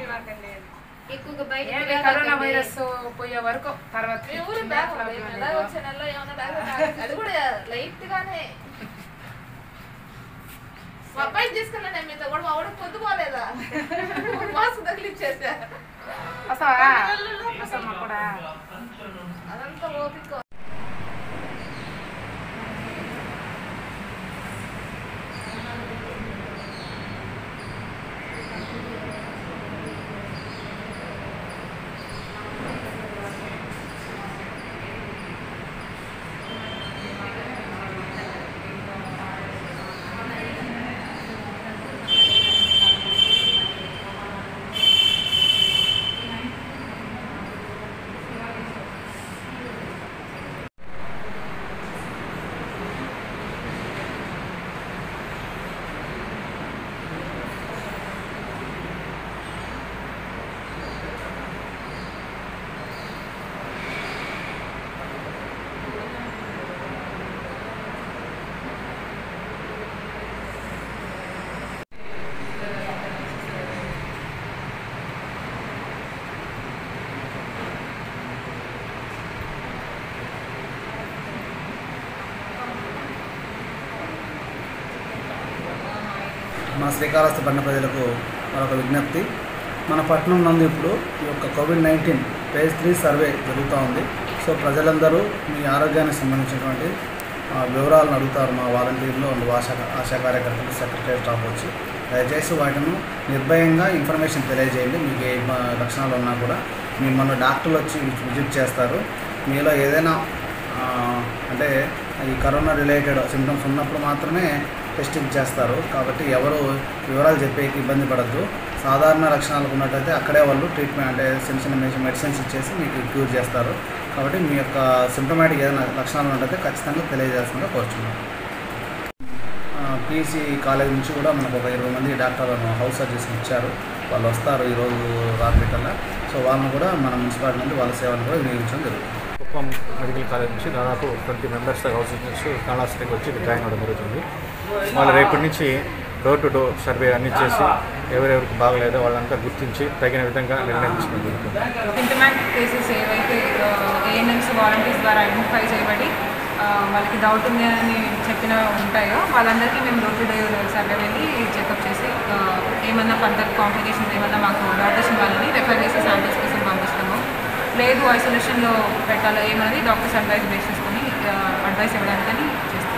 మాకండి ఎక్కువగా బయట ఏంటి కరోనా వైరస్ పోయే వరకు తర్వాత మీ ఊరు చిన్న బ్యాగ్ ప్రాబ్లం ఉంది. లేదు. ఎలా వచ్చే నెలలో ఏమన్నా బ్యాగ్ ఉందా? అది కూడా లైట్ గానే మా అబ్బాయి తీసుకున్నా నేను మీతో కూడా మా వాడు పొద్దు పోలేదా మాస్క్ తగిలిచ్చేసా వస్తావా వస్తామా కూడా అదంతా ఓపిక మా శ్రీకాళహస్తి పట్టణ ప్రజలకు మరొక విజ్ఞప్తి మన పట్టణం నందు ఇప్పుడు ఈ యొక్క COVID nineteen phase three survey జరుగుతూ ఉంది సో ప్రజలందరూ మీ ఆరోగ్యానికి సంబంధించినటువంటి ఆ, వివరాలను అడుగుతారు మా వాలంటీర్లు అండ్ ఆశా ఆశా కార్యకర్తలు సెక్రటరీ స్టాఫ్ వచ్చి దయచేసి వాటిని నిర్భయంగా ఇన్ఫర్మేషన్ తెలియజేయండి మీకు ఏ మ- లక్షణాలు ఉన్నా కూడా మిమ్మల్ని డాక్టర్లు వచ్చి విజిట్ చేస్తారు మీలో ఏదైనా ఆ, అంటే ఈ కరోనా రిలేటెడ్ సిమ్టమ్స్ ఉన్నప్పుడు మాత్రమే టెస్టింగ్ చేస్తారు కాబట్టి ఎవరు వివరాలు చెప్పేకి ఇబ్బంది పడద్దు సాధారణ లక్షణాలు ఉన్నట్టయితే అక్కడే వాళ్ళు ట్రీట్మెంట్ అంటే చిన్న చిన్న మెడిసిన్ మెడిసిన్స్ ఇచ్చేసి మీకు క్యూర్ చేస్తారు కాబట్టి మీ యొక్క సిమ్టమాటిక్ ఏదైనా లక్షణాలు ఉన్నట్టయితే ఖచ్చితంగా తెలియజేస్తుందో కోరుచున్నాను పీసీ కాలేజ్ నుంచి కూడా మనకు ఒక ఇరవై మంది డాక్టర్లను హౌస్ సర్జరీస్ ఇచ్చారు వాళ్ళు వస్తారు ఈరోజు రాత్రి కల్లా సో వాళ్ళని కూడా మన మున్సిపాలిటీ నుండి వాళ్ళ సేవలను కూడా వినియోగించడం జరుగుతుంది కుప్పం మెడికల్ కాలేజ్ నుంచి దాదాపు ట్వంటీ మెంబర్స్ హౌస్ నుంచి కాళహస్తికి వచ్చి ఇక్కడ జాయిన్ అవ్వడం జరుగుతుంది వాళ్ళు రేపటి నుంచి డోర్ టు డోర్ సర్వే అన్ని చేసి ఎవరెవరికి బాగలేదో వాళ్ళంతా గుర్తించి తగిన విధంగా నిర్ణయం తీసుకోవడం జరుగుతుంది సింటమాటిక్ కేసెస్ ఏవైతే ఏఎన్ఎంస్ వాలంటీర్స్ ద్వారా ఐడెంటిఫై చేయబడి ఆ, వాళ్ళకి డౌట్ ఉంది అని చెప్పిన ఉంటాయో వాళ్ళందరికీ మేము డోర్ టు డోర్ సర్వే వెళ్ళి చెకప్ చేసి ఆ, ఏమన్నా ఫర్దర్ కాంప్లికేషన్స్ ఏమన్నా మాకు డాక్టర్స్ వాళ్ళని రెఫర్ చేసి శాంపిల్స్ కోసం పంపిస్తాము లేదు ఐసోలేషన్లో పెట్టాలో ఏమన్నది డాక్టర్స్ అడ్వైస్ బేస్ చేసుకొని అడ్వైస్ ఇవ్వడానికని చేస్తాం